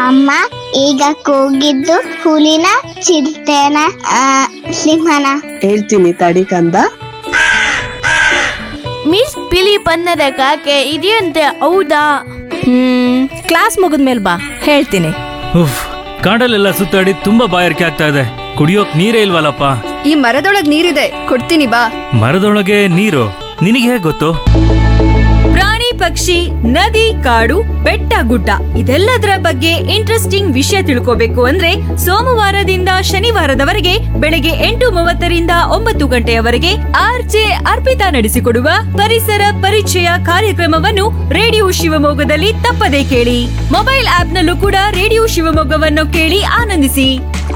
ಅಮ್ಮ ಈಗ ಕೂಗಿದ್ದು ಹುಲಿನ ಚಿರತೆನ ಆ, ಸಿಂಹನ ಹೇಳ್ತೀನಿ ತಡಿ ಕಂದ ಮಿಸ್ ಬಿಳಿ ಬಣ್ಣದ ಕಾಗೆ ಇದೆಯಂತೆ ಹೌದಾ ಹ್ಮ್ ಕ್ಲಾಸ್ ಮುಗಿದ್ಮೇಲೆ ಬಾ ಹೇಳ್ತೀನಿ ಉಫ್ ಕಾಡಲ್ಲೆಲ್ಲ ಸುತ್ತಾಡಿ ತುಂಬಾ ಬಾಯಾರಿಕೆ ಆಗ್ತಾ ಇದೆ ಕುಡಿಯೋಕ್ ನೀರೇ ಇಲ್ವಲ್ಲಪ್ಪ ಈ ಮರದೊಳಗ್ ನೀರಿದೆ ಕೊಡ್ತೀನಿ ಬಾ ಮರದೊಳಗೆ ನೀರು ನಿನಗೆ ಹೇಗೆ ಗೊತ್ತು ಪ್ರಾಣಿ ಪಕ್ಷಿ ನದಿ ಕಾಡು ಬೆಟ್ಟ ಗುಡ್ಡ ಇದೆಲ್ಲದರ ಬಗ್ಗೆ ಇಂಟ್ರೆಸ್ಟಿಂಗ್ ವಿಷಯ ತಿಳ್ಕೋಬೇಕು ಅಂದ್ರೆ ಸೋಮವಾರದಿಂದ ಶನಿವಾರದವರೆಗೆ ಬೆಳಗ್ಗೆ ಎಂಟು ಮೂವತ್ತರಿಂದ ಒಂಬತ್ತು ಗಂಟೆಯವರೆಗೆ ಆರ್ಜೆ ಅರ್ಪಿತಾ ನಡೆಸಿಕೊಡುವ ಪರಿಸರ ಪರಿಚಯ ಕಾರ್ಯಕ್ರಮವನ್ನು ರೇಡಿಯೋ ಶಿವಮೊಗ್ಗದಲ್ಲಿ ತಪ್ಪದೇ ಕೇಳಿ ಮೊಬೈಲ್ ಆಪ್ನಲ್ಲೂ ಕೂಡ ರೇಡಿಯೋ ಶಿವಮೊಗ್ಗವನ್ನು ಕೇಳಿ ಆನಂದಿಸಿ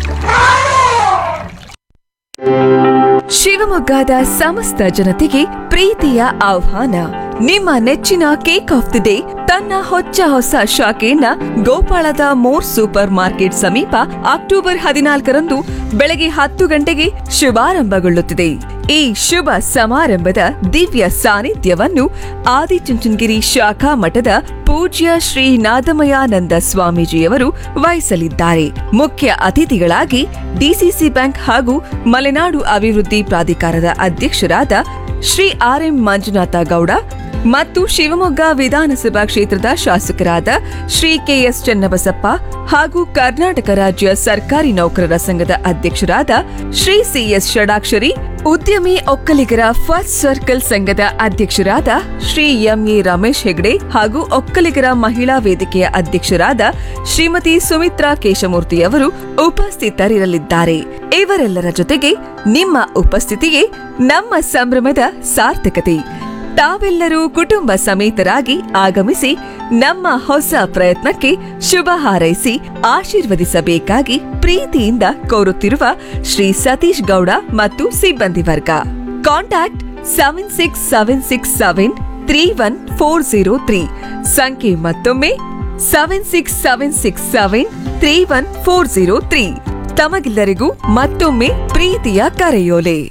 ಶಿವಮೊಗ್ಗದ ಸಮಸ್ತ ಜನತೆಗೆ ಪ್ರೀತಿಯ ಆಹ್ವಾನ ನಿಮ್ಮ ನೆಚ್ಚಿನ ಕೇಕ್ ಆಫ್ ದಿ ಡೇ ತನ್ನ ಹೊಚ್ಚ ಹೊಸ ಶಾಖೆಯನ್ನ ಗೋಪಾಳದ ಮೋರ್ ಸೂಪರ್ ಮಾರ್ಕೆಟ್ ಸಮೀಪ ಅಕ್ಟೋಬರ್ ಹದಿನಾಲ್ಕರಂದು ಬೆಳಗ್ಗೆ ಹತ್ತು ಗಂಟೆಗೆ ಶುಭಾರಂಭಗೊಳ್ಳುತ್ತಿದೆ ಈ ಶುಭ ಸಮಾರಂಭದ ದಿವ್ಯ ಸಾನ್ನಿಧ್ಯವನ್ನು ಆದಿಚುಂಚನಗಿರಿ ಶಾಖಾ ಮಠದ ಪೂಜ್ಯ ಶ್ರೀ ನಾದಮಯಾನಂದ ಸ್ವಾಮೀಜಿಯವರು ವಹಿಸಲಿದ್ದಾರೆ ಮುಖ್ಯ ಅತಿಥಿಗಳಾಗಿ ಡಿಸಿಸಿ ಬ್ಯಾಂಕ್ ಹಾಗೂ ಮಲೆನಾಡು ಅಭಿವೃದ್ಧಿ ಪ್ರಾಧಿಕಾರದ ಅಧ್ಯಕ್ಷರಾದ ಶ್ರೀ ಆರ್ ಎಂ ಮಂಜುನಾಥ ಗೌಡ ಮತ್ತು ಶಿವಮೊಗ್ಗ ವಿಧಾನಸಭಾ ಕ್ಷೇತ್ರದ ಶಾಸಕರಾದ ಶ್ರೀ ಕೆಎಸ್ ಚನ್ನಬಸಪ್ಪ ಹಾಗೂ ಕರ್ನಾಟಕ ರಾಜ್ಯ ಸರ್ಕಾರಿ ನೌಕರರ ಸಂಘದ ಅಧ್ಯಕ್ಷರಾದ ಶ್ರೀ ಸಿಎಸ್ ಷಡಾಕ್ಷರಿ ಉದ್ಯಮಿ ಒಕ್ಕಲಿಗರ ಫಸ್ಟ್ ಸರ್ಕಲ್ ಸಂಘದ ಅಧ್ಯಕ್ಷರಾದ ಶ್ರೀ ಎಂಎ ರಮೇಶ್ ಹೆಗ್ಡೆ ಹಾಗೂ ಒಕ್ಕಲಿಗರ ಮಹಿಳಾ ವೇದಿಕೆಯ ಅಧ್ಯಕ್ಷರಾದ ಶ್ರೀಮತಿ ಸುಮಿತ್ರಾ ಕೇಶಮೂರ್ತಿಯವರು ಉಪಸ್ಥಿತರಿರಲಿದ್ದಾರೆ ಇವರೆಲ್ಲರ ಜೊತೆಗೆ ನಿಮ್ಮ ಉಪಸ್ಥಿತಿಯೇ ನಮ್ಮ ಸಂಭ್ರಮದ ಸಾರ್ಥಕತೆ ತಾವೆಲ್ಲರೂ ಕುಟುಂಬ ಸಮೇತರಾಗಿ ಆಗಮಿಸಿ ನಮ್ಮ ಹೊಸ ಪ್ರಯತ್ನಕ್ಕೆ ಶುಭ ಹಾರೈಸಿ ಆಶೀರ್ವದಿಸಬೇಕಾಗಿ ಪ್ರೀತಿಯಿಂದ ಕೋರುತ್ತಿರುವ ಶ್ರೀ ಸತೀಶ್ ಗೌಡ ಮತ್ತು ಸಿಬ್ಬಂದಿ ವರ್ಗ contact seven six seven six seven three one four zero three ಸಂಖ್ಯೆ ಮತ್ತೊಮ್ಮೆ seven six seven six seven three one four zero three ತಮಗೆಲ್ಲರಿಗೂ ಮತ್ತೊಮ್ಮೆ ಪ್ರೀತಿಯ ಕರೆಯೋಲೆ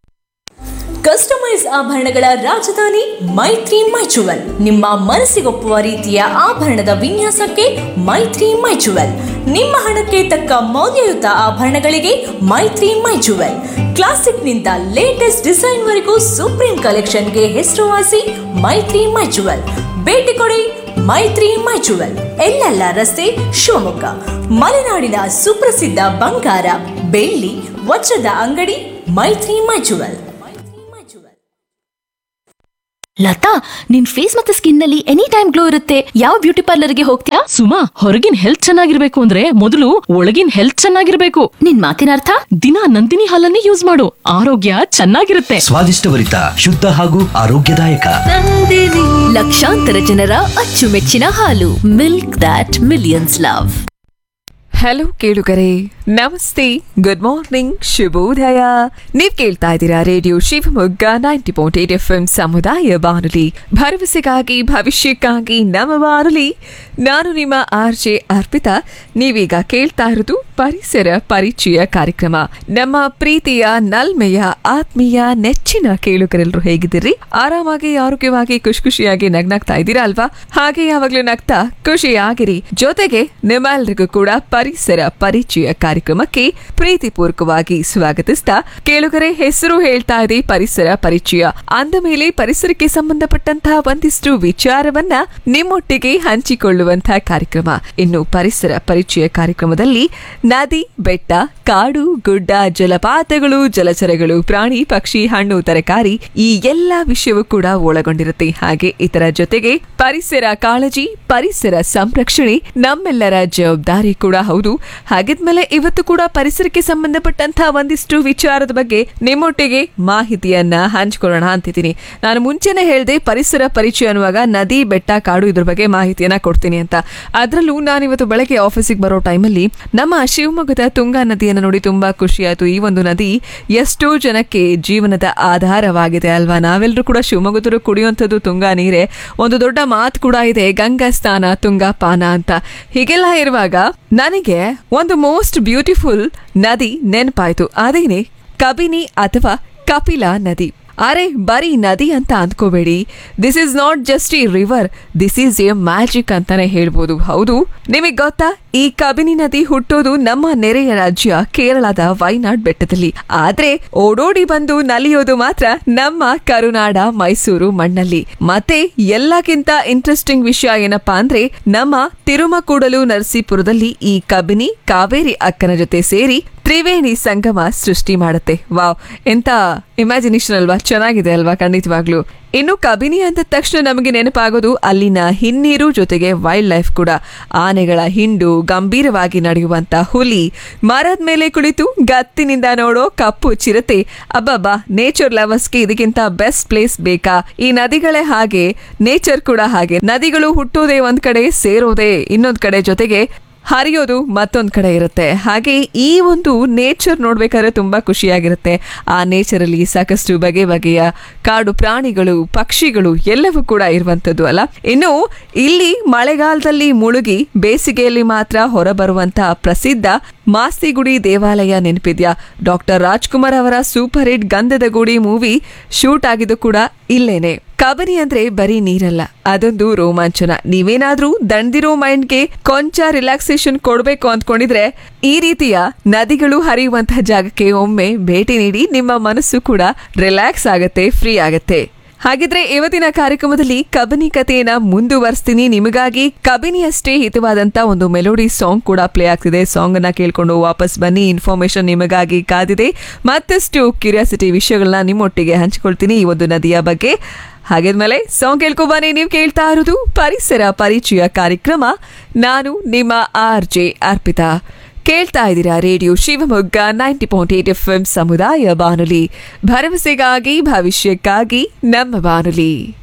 ಕಸ್ಟಮೈಸ್ ಆಭರಣಗಳ ರಾಜಧಾನಿ ಮೈತ್ರಿ ಮೈಚುವಲ್ ನಿಮ್ಮ ಮನಸ್ಸಿಗೊಪ್ಪುವ ರೀತಿಯ ಆಭರಣದ ವಿನ್ಯಾಸಕ್ಕೆ ಮೈತ್ರಿ ಮೈಚುವಲ್ ನಿಮ್ಮ ಹಣಕ್ಕೆ ತಕ್ಕ ಮೌಲ್ಯಯುತ ಆಭರಣಗಳಿಗೆ ಮೈತ್ರಿ ಮೈಚುವಲ್ ಕ್ಲಾಸಿಕ್ನಿಂದ ಲೇಟೆಸ್ಟ್ ಡಿಸೈನ್ವರೆಗೂ ಸುಪ್ರೀಂ ಕಲೆಕ್ಷನ್ಗೆ ಹೆಸರುವಾಸಿ ಮೈತ್ರಿ ಮೈಚುವಲ್ ಭೇಟಿ ಕೊಡಿ ಮೈತ್ರಿ ಮೈಚುವಲ್ ಎಲ್ಲೆಲ್ಲ ರಸ್ತೆ ಶಿವಮೊಗ್ಗ ಮಲೆನಾಡಿನ ಸುಪ್ರಸಿದ್ಧ ಬಂಗಾರ ಬೆಳ್ಳಿ ವಜ್ರದ ಅಂಗಡಿ ಮೈತ್ರಿ ಮೈಚುವಲ್ ಲತಾ ನಿನ್ ಫೇಸ್ ಮತ್ತೆ ಸ್ಕಿನ್ ನಲ್ಲಿ ಎನಿ ಟೈಮ್ ಗ್ಲೋ ಇರುತ್ತೆ ಯಾವ ಬ್ಯೂಟಿ ಪಾರ್ಲರ್ಗೆ ಹೋಗ್ತೀಯಾ ಸುಮಾ ಹೊರಗಿನ ಹೆಲ್ತ್ ಚೆನ್ನಾಗಿರ್ಬೇಕು ಅಂದ್ರೆ ಮೊದಲು ಒಳಗಿನ ಹೆಲ್ತ್ ಚೆನ್ನಾಗಿರ್ಬೇಕು ನಿನ್ ಮಾತಿನ ಅರ್ಥ ದಿನ ನಂದಿನಿ ಹಾಲನ್ನೇ ಯೂಸ್ ಮಾಡು ಆರೋಗ್ಯ ಚೆನ್ನಾಗಿರುತ್ತೆ ಸ್ವಾದಿಷ್ಟಭರಿತ ಶುದ್ಧ ಹಾಗೂ ಆರೋಗ್ಯದಾಯಕ ಲಕ್ಷಾಂತರ ಜನರ ಅಚ್ಚುಮೆಚ್ಚಿನ ಹಾಲು milk that millions love hello ಕೇಳುಗರೆ ನಮಸ್ತೆ ಗುಡ್ ಮಾರ್ನಿಂಗ್ ಶುಭೋದಯ ನೀವ್ ಕೇಳ್ತಾ ಇದ್ದೀರಾ radio Shivamogga ninety point eight F M ಸಮುದಾಯ ಬಾನುಲಿ ಭರವಸೆಗಾಗಿ ಭವಿಷ್ಯಕ್ಕಾಗಿ ನಮ್ಮ ಬಾನುಲಿ ನಾನು ನಿಮ್ಮ ಆರ್ ಜೆ ಅರ್ಪಿತಾ ನೀವೀಗ ಕೇಳ್ತಾ ಇರೋದು ಪರಿಸರ ಪರಿಚಯ ಕಾರ್ಯಕ್ರಮ ನಮ್ಮ ಪ್ರೀತಿಯ ನಲ್ಮೆಯ ಆತ್ಮೀಯ ನೆಚ್ಚಿನ ಕೇಳುಗರೆಲ್ಲರೂ ಹೇಗಿದ್ದೀರಿ ಆರಾಮಾಗಿ ಆರೋಗ್ಯವಾಗಿ ಖುಷಿ ಖುಷಿಯಾಗಿ ನಗ್ನಾಗ್ತಾ ಇದ್ದೀರಾ ಅಲ್ವಾ ಹಾಗೆ ಯಾವಾಗ್ಲೂ ನಗ್ತಾ ಖುಷಿಯಾಗಿರಿ ಜೊತೆಗೆ ನಿಮ್ಮೆಲ್ರಿಗೂ ಕೂಡ ಪರಿಸರ ಪರಿಚಯ ಕಾರ್ಯಕ್ರಮಕ್ಕೆ ಪ್ರೀತಿಪೂರ್ವಕವಾಗಿ ಸ್ವಾಗತಿಸ್ತಾ ಕೇಳುಗರೆ ಹೆಸರು ಹೇಳ್ತಾ ಇದೆ ಪರಿಸರ ಪರಿಚಯ ಅಂದ ಮೇಲೆ ಪರಿಸರಕ್ಕೆ ಸಂಬಂಧಪಟ್ಟಂತಹ ಒಂದಿಷ್ಟು ವಿಚಾರವನ್ನ ನಿಮ್ಮೊಟ್ಟಿಗೆ ಹಂಚಿಕೊಳ್ಳುವಂತಹ ಕಾರ್ಯಕ್ರಮ ಇನ್ನು ಪರಿಸರ ಪರಿಚಯ ಕಾರ್ಯಕ್ರಮದಲ್ಲಿ ನದಿ ಬೆಟ್ಟ ಕಾಡು ಗುಡ್ಡ ಜಲಪಾತಗಳು ಜಲಚರಗಳು ಪ್ರಾಣಿ ಪಕ್ಷಿ ಹಣ್ಣು ತರಕಾರಿ ಈ ಎಲ್ಲಾ ವಿಷಯವೂ ಕೂಡ ಒಳಗೊಂಡಿರುತ್ತೆ ಹಾಗೆ ಇದರ ಜೊತೆಗೆ ಪರಿಸರ ಕಾಳಜಿ ಪರಿಸರ ಸಂರಕ್ಷಣೆ ನಮ್ಮೆಲ್ಲರ ಜವಾಬ್ದಾರಿ ಕೂಡ ಹೌದು ಹಾಗಿದ್ಮೇಲೆ ಇವತ್ತು ಕೂಡ ಪರಿಸರಕ್ಕೆ ಸಂಬಂಧಪಟ್ಟಂತಹ ಒಂದಿಷ್ಟು ವಿಚಾರದ ಬಗ್ಗೆ ನಿಮ್ಮೊಟ್ಟಿಗೆ ಮಾಹಿತಿಯನ್ನ ಹಂಚ್ಕೊಳ್ಳೋಣ ಅಂತಿದ್ದೀನಿ ನಾನು ಮುಂಚೆನೆ ಹೇಳಿದೆ ಪರಿಸರ ಪರಿಚಯ ಅನ್ನುವಾಗ ನದಿ ಬೆಟ್ಟ ಕಾಡು ಇದ್ರ ಬಗ್ಗೆ ಮಾಹಿತಿಯನ್ನ ಕೊಡ್ತೀನಿ ಅಂತ ಅದರಲ್ಲೂ ನಾನಿವತ್ತು ಬೆಳಗ್ಗೆ ಆಫೀಸಿಗೆ ಬರೋ ಟೈಮಲ್ಲಿ ನಮ್ಮ ಶಿವಮೊಗ್ಗದ ತುಂಗಾ ನದಿಯನ್ನು ನೋಡಿ ತುಂಬಾ ಖುಷಿ ಆಯ್ತು ಈ ಒಂದು ನದಿ ಎಷ್ಟೋ ಜನಕ್ಕೆ ಜೀವನದ ಆಧಾರವಾಗಿದೆ ಅಲ್ವಾ ನಾವೆಲ್ಲರೂ ಕೂಡ ಶಿವಮೊಗ್ಗದವರು ಕುಡಿಯುವಂಥದ್ದು ತುಂಗಾ ನೀರೇ ಒಂದು ದೊಡ್ಡ ಮಾತು ಕೂಡ ಇದೆ ಗಂಗಾ ಸ್ನಾನ ತುಂಗಾ ಪಾನ ಅಂತ ಹೀಗೆಲ್ಲ ಇರುವಾಗ ನನಗೆ ಒಂದು ಮೋಸ್ಟ್ ಬ್ಯೂಟಿಫುಲ್ ನದಿ ನೆನಪಾಯ್ತು ಅದೇನೆ ಕಬಿನಿ ಅಥವಾ ಕಪಿಲಾ ನದಿ ಅರೆ ಬರೀ ನದಿ ಅಂತ ಅಂದ್ಕೋಬೇಡಿ ದಿಸ್ ಇಸ್ ನಾಟ್ ಜಸ್ಟ್ ಈ river this is a magic ಅಂತಾನೆ ಹೇಳ್ಬೋದು ಹೌದು ನಿಮಗೆ ಗೊತ್ತಾ ಈ ಕಬಿನಿ ನದಿ ಹುಟ್ಟೋದು ನಮ್ಮ ನೆರೆಯ ರಾಜ್ಯ ಕೇರಳದ ವೈನಾಡ್ ಬೆಟ್ಟದಲ್ಲಿ ಆದ್ರೆ ಓಡೋಡಿ ಬಂದು ನಲಿಯೋದು ಮಾತ್ರ ನಮ್ಮ ಕರುನಾಡ ಮೈಸೂರು ಮಣ್ಣಲ್ಲಿ ಮತ್ತೆ ಎಲ್ಲಕ್ಕಿಂತ ಇಂಟ್ರೆಸ್ಟಿಂಗ್ ವಿಷಯ ಏನಪ್ಪಾ ಅಂದ್ರೆ ನಮ್ಮ ತಿರುಮಕೂಡಲು ನರಸೀಪುರದಲ್ಲಿ ಈ ಕಬಿನಿ ಕಾವೇರಿ ಅಕ್ಕನ ಜೊತೆ ಸೇರಿ ತ್ರಿವೇಣಿ ಸಂಗಮ ಸೃಷ್ಟಿ ಮಾಡುತ್ತೆ ವಾವ್ ಎಂತ ಇಮ್ಯಾಜಿನೇಷನ್ ಅಲ್ವಾ ಚೆನ್ನಾಗಿದೆ ಅಲ್ವಾ ಖಂಡಿತವಾಗ್ಲು ಇನ್ನು ಕಬಿನಿ ಅಂದ ತಕ್ಷಣ ನಮಗೆ ನೆನಪಾಗೋದು ಅಲ್ಲಿನ ಹಿನ್ನೀರು ಜೊತೆಗೆ ವೈಲ್ಡ್ ಲೈಫ್ ಕೂಡ ಆನೆಗಳ ಹಿಂಡು ಗಂಭೀರವಾಗಿ ನಡೆಯುವಂತ ಹುಲಿ ಮರದ ಮೇಲೆ ಕುಳಿತು ಗತ್ತಿನಿಂದ ನೋಡೋ ಕಪ್ಪು ಚಿರತೆ ಅಬ್ಬಬ್ಬಾ ನೇಚರ್ ಲವರ್ಸ್ಗೆ ಇದಕ್ಕಿಂತ ಬೆಸ್ಟ್ ಪ್ಲೇಸ್ ಬೇಕಾ ಈ ನದಿಗಳೇ ಹಾಗೆ ನೇಚರ್ ಕೂಡ ಹಾಗೆ ನದಿಗಳು ಹುಟ್ಟೋದೇ ಒಂದ್ ಕಡೆ ಸೇರೋದೇ ಇನ್ನೊಂದ್ ಕಡೆ ಜೊತೆಗೆ ಹರಿಯೋದು ಮತ್ತೊಂದ್ ಕಡೆ ಇರುತ್ತೆ ಹಾಗೆ ಈ ಒಂದು ನೇಚರ್ ನೋಡ್ಬೇಕಾದ್ರೆ ತುಂಬಾ ಖುಷಿಯಾಗಿರುತ್ತೆ ಆ ನೇಚರಲ್ಲಿ ಸಾಕಷ್ಟು ಬಗೆ ಬಗೆಯ ಕಾಡು ಪ್ರಾಣಿಗಳು ಪಕ್ಷಿಗಳು ಎಲ್ಲವೂ ಕೂಡ ಇರುವಂತದ್ದು ಅಲ್ಲ ಇನ್ನು ಇಲ್ಲಿ ಮಳೆಗಾಲದಲ್ಲಿ ಮುಳುಗಿ ಬೇಸಿಗೆಯಲ್ಲಿ ಮಾತ್ರ ಹೊರಬರುವಂತಹ ಪ್ರಸಿದ್ಧ ಮಾಸ್ತಿಗುಡಿ ದೇವಾಲಯ ನೆನಪಿದ್ಯಾ ಡಾಕ್ಟರ್ ರಾಜ್ಕುಮಾರ್ ಅವರ ಸೂಪರ್ ಹಿಟ್ ಗಂಧದ ಗುಡಿ ಮೂವಿ ಶೂಟ್ ಆಗಿದ್ದು ಕೂಡ ಇಲ್ಲೇನೆ ಕಬನಿ ಅಂದ್ರೆ ಬರೀ ನೀರಲ್ಲ ಅದೊಂದು ರೋಮಾಂಚನ ನೀವೇನಾದ್ರೂ ದಂಡಿರೋ ಮೈಂಡ್ಗೆ ಕೊಂಚ ರಿಲ್ಯಾಕ್ಸೇಷನ್ ಕೊಡ್ಬೇಕು ಅಂದ್ಕೊಂಡಿದ್ರೆ ಈ ರೀತಿಯ ನದಿಗಳು ಹರಿಯುವಂತಹ ಜಾಗಕ್ಕೆ ಒಮ್ಮೆ ಭೇಟಿ ನೀಡಿ ನಿಮ್ಮ ಮನಸ್ಸು ಕೂಡ ರಿಲ್ಯಾಕ್ಸ್ ಆಗತ್ತೆ ಫ್ರೀ ಆಗತ್ತೆ ಹಾಗಿದ್ರೆ ಇವತ್ತಿನ ಕಾರ್ಯಕ್ರಮದಲ್ಲಿ ಕಬಿನಿ ಕಥೆಯನ್ನ ಮುಂದುವರಿಸ್ತೀನಿ ನಿಮಗಾಗಿ ಕಬಿನಿಯಷ್ಟೇ ಹಿತವಾದಂತ ಒಂದು ಮೆಲೋಡಿ ಸಾಂಗ್ ಕೂಡ ಪ್ಲೇ ಆಗ್ತಿದೆ ಸಾಂಗ್ ಅನ್ನ ಕೇಳ್ಕೊಂಡು ವಾಪಸ್ ಬನ್ನಿ ಇನ್ಫಾರ್ಮೇಶನ್ ನಿಮಗಾಗಿ ಕಾದಿದೆ ಮತ್ತಷ್ಟು ಕ್ಯೂರಿಯಾಸಿಟಿ ವಿಷಯಗಳನ್ನ ನಿಮ್ಮೊಟ್ಟಿಗೆ ಹಂಚಿಕೊಳ್ತೀನಿ ಈ ಒಂದು ನದಿಯ ಬಗ್ಗೆ ಹಾಗಿದ್ಮೇಲೆ ಸಾಂಗ್ ಕೇಳ್ಕೊಬನ್ನಿ ನೀವು ಕೇಳ್ತಾ ಇರೋದು ಪರಿಸರ ಪರಿಚಯ ಕಾರ್ಯಕ್ರಮ ನಾನು ನಿಮ್ಮ ಆರ್ ಜೆ ಅರ್ಪಿತಾ ಕೇಳ್ತಾ ಇದ್ದೀರಾ radio Shivamogga ninety point eight F M ಸಮುದಾಯ ಬಾನುಲಿ ಭರವಸೆಗಾಗಿ ಭವಿಷ್ಯಕ್ಕಾಗಿ ನಮ್ಮ ಬಾನುಲಿ